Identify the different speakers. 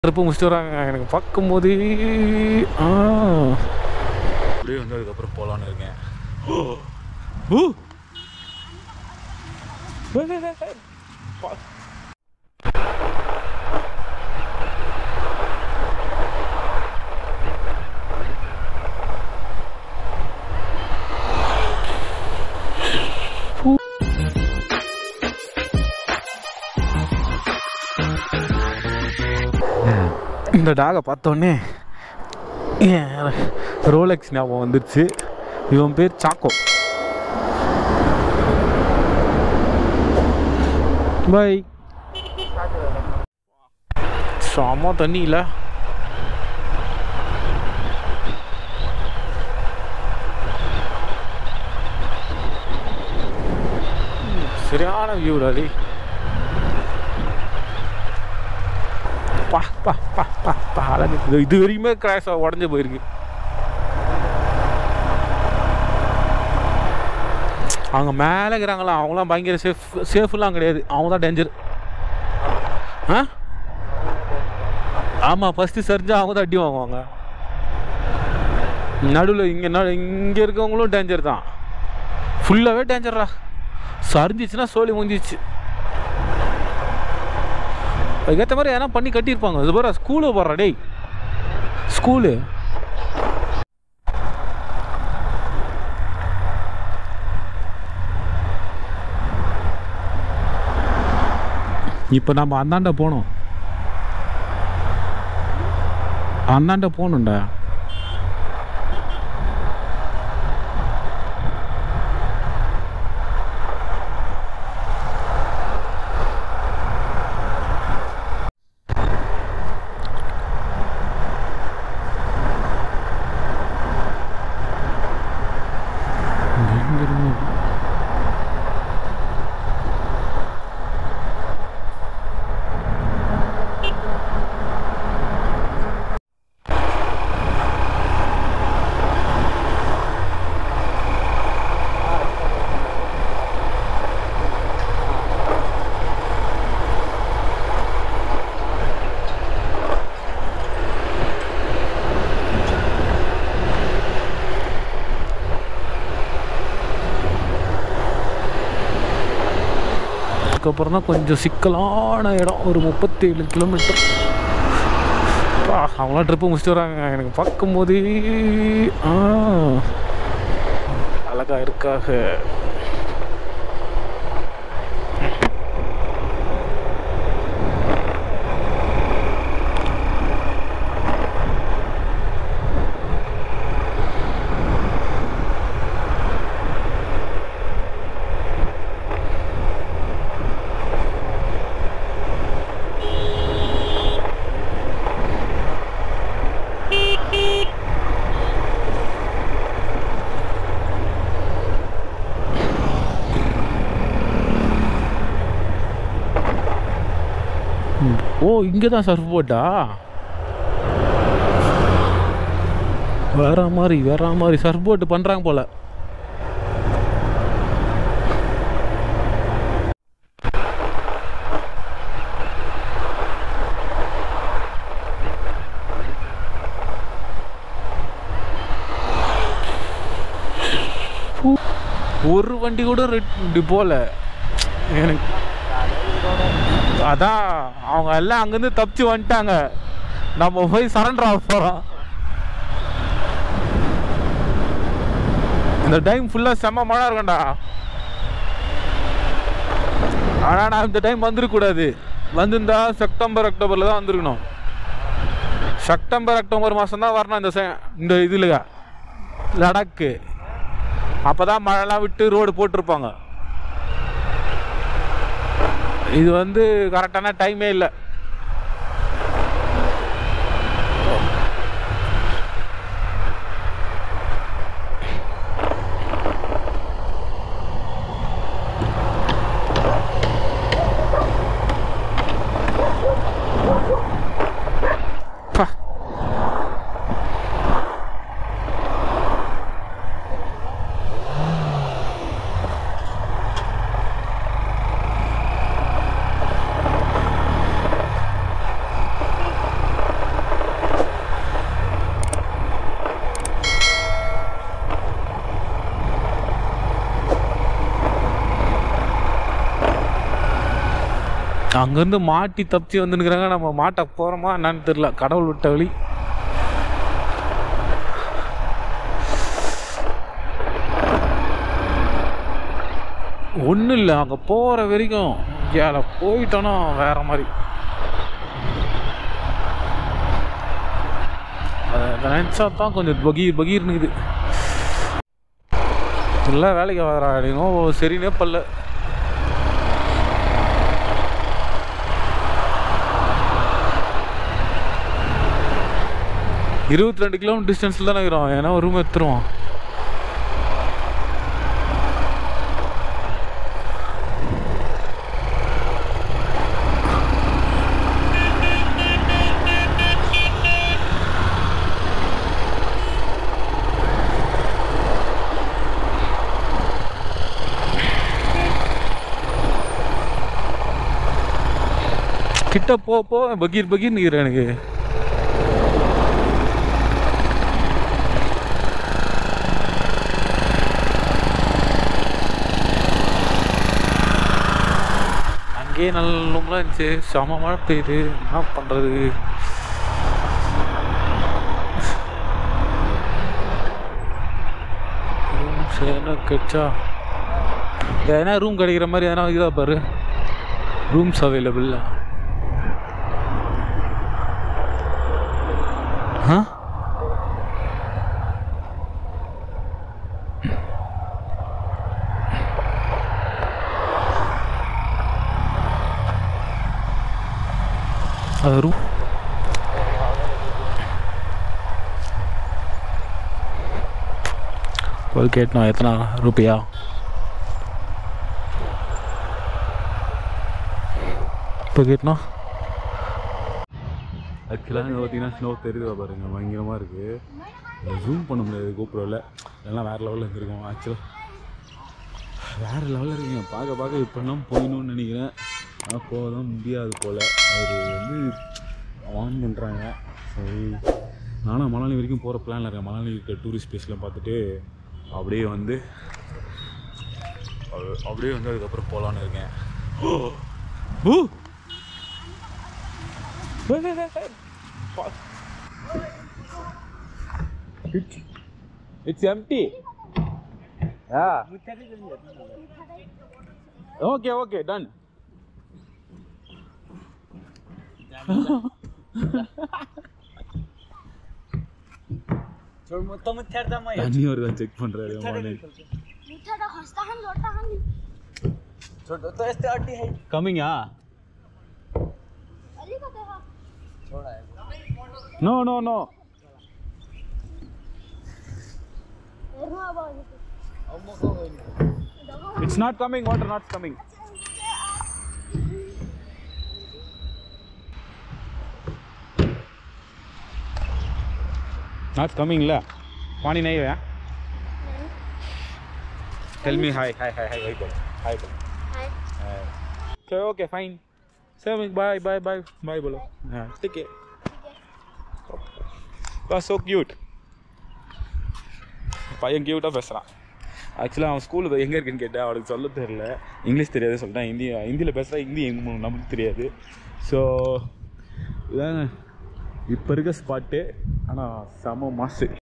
Speaker 1: Trip முடிச்சுட்டு வராங்க எனக்கு பார்க்கும்போது ஆ அப்படியே வந்து அதுக்கப்புறம் போகலான்னு இருக்கேன் ஓ ஓ வே, வே, வே, வே. பா- இந்த டாகை பார்த்தோன்னே ரோலெக்ஸ் ஞாபகம் வந்துருச்சு இவன் பேர் சாக்கோ பாய் செம தண்ணி இல்லை சரியான வியூ டாடி பா பா பா பா பா அழகு இது இது வரைக்குமே கிராஷ் உடஞ்சு போயிருக்கு அவங்க மேலே இருக்கிறாங்களா அவங்களாம் பயங்கர சேஃப் சேஃப்லாம் கிடையாது அவங்க தான் டேஞ்சர் ஆ ஆமாம் ஃபஸ்ட்டு சரிஞ்சா அவங்க தான் அடி வாங்குவாங்க நடுவில் இங்கே நடு இங்கே இருக்கவங்களும் டேஞ்சர் தான் ஃபுல்லாகவே டேஞ்சர்ரா சரிஞ்சிச்சுன்னா சோழி முடிஞ்சிச்சு அதுக்கேற்ற மாதிரி எதனா பண்ணி கட்டியிருப்பாங்க இது பாரு ஸ்கூலு போடுறா டேய் ஸ்கூலு இப்போ நம்ம அந்தாண்ட போகணும் அந்தாண்ட போகணுண்டா பயங்கரமா அதுக்கப்புறம் தான் கொஞ்சம் சிக்கலான இடம் ஒரு முப்பத்தேழு கிலோமீட்டர் அவங்களாம் ட்ரிப்பு முடிச்சுட்டு வராங்க எனக்கு பார்க்கும்போது ஆ அழகா இருக்காக ஓ இங்கே தான் சர்ஃப் போட்டா வேற மாதிரி வேற மாதிரி சர்ஃப் போட்டு பண்ணுறாங்க போல ஒரு வண்டி கூட ரெட் இப்படி போகல எனக்கு அதான் அவங்க எல்லாம் அங்கேருந்து தப்பிச்சு வந்துட்டாங்க நம்ம போய் சரண்டர் ஆக போகிறோம் இந்த டைம் ஃபுல்லாக செம்ம மழை இருக்கும்டா ஆனால் நான் இந்த டைம் வந்துருக்கூடாது வந்திருந்தா செப்டம்பர் அக்டோபரில் தான் வந்திருக்கணும் செப்டம்பர் அக்டோபர் மாதம் தான் வரணும் இந்த சே- இந்த இதில் லடாக்கு அப்போ தான் மழைலாம் விட்டு ரோடு போட்டிருப்பாங்க இது வந்து கரெக்டான டைமே இல்லை பா. அங்கேருந்து மாட்டி தப்பிச்சு வந்துனுக்குறாங்க நம்ம மாட்ட போகிறோமா என்னன்னு தெரில கடவுள் விட்ட வழி ஒன்றும் இல்லை அங்கே போகிற வரைக்கும் ஏழை போயிட்டோன்னா வேற மாதிரி அதை நினச்சா தான் கொஞ்சம் பகீர் பகீர்னுக்குது எல்லாம் வேலைக்கு வராடினும் சரினே பல்ல இருபத்தி ரெண்டு கிலோமீட்டர் டிஸ்டன்ஸில் தானே இருக்கிறோம் ஏன்னா ஒரு ரூம் எடுத்துருவோம் கிட்ட போ போ பகீர் பகீர் நிற்கிறேன் எனக்கு அங்கேயே நல்ல ரூம்லாம் இருந்துச்சு செம மழை பெய்யுது என்ன பண்ணுறது ரூம்ஸ் என்ன கிடைச்சா எதனா ரூம் கிடைக்கிற மாதிரி எதனா இதா பாரு ரூம்ஸ் அவைலபிள் ஆ அது ரூம் போய் கேட்டோம் எத்தனை ரூபாயா இப்போ கேட்டோம் ஆக்சுவலாக இங்கே பார்த்தீங்கன்னா ஸ்னோ தெரியுதா பாருங்க பயங்கரமாக இருக்குது ஜூம் பண்ண முடியாது கோப்ரோவில் எல்லாம் வேறு லெவலில் இருந்திருக்கும் ஆக்சுவலாக வேறு லெவலில் இருக்குங்க பார்க்க பார்க்க இப்போலாம் போயிடணும்னு நினைக்கிறேன் ஆனால் போக தான் முடியாது போல் அவர் வந்து வான் பண்ணுறாங்க சரி நானும் மணாலி வரைக்கும் போகிற பிளானில் இருக்கேன் மணாலி இருக்க டூரிஸ்ட் பிளேஸ்லாம் பார்த்துட்டு அப்படியே வந்து அ- அப்படியே வந்து அதுக்கப்புறம் போகலான்னு இருக்கேன் ஓ Wait, wait, wait, wait. Fuck. It's, it's empty. Yeah. Okay, okay, done. தண்ணி வருதா செக் பண்றாரு
Speaker 2: मीठा हंसता हम लौटता हम
Speaker 1: கம்மிங்கா
Speaker 2: अली का देखा
Speaker 1: நோ நோ நோ
Speaker 2: एरमा आवाज
Speaker 1: it's not coming water not coming not கம்மிங்ல पानी नहीं है टेल मी हाय हाय हाय हाय बोलो हाय बोलो
Speaker 2: हाय
Speaker 1: Okay, okay, fine. Say bye, bye, bye, bye, बोलो. हाँ, ठीक है. That's so cute. பையன் க்யூட்டாக பேசுகிறான் ஆக்சுவலாக அவன் ஸ்கூலில் எங்கே இருக்குன்னு கேட்டேன் அவனுக்கு சொல்ல தெரியல இங்கிலீஷ் தெரியாது சொல்லிட்டேன் ஹிந்தி ஹிந்தியில் பேசுகிறா ஹிந்தி எங்க நமக்கு தெரியாது ஸோ இதாங்க இப்போ இருக்க ஸ்பாட்டு ஆனால் செம மாசு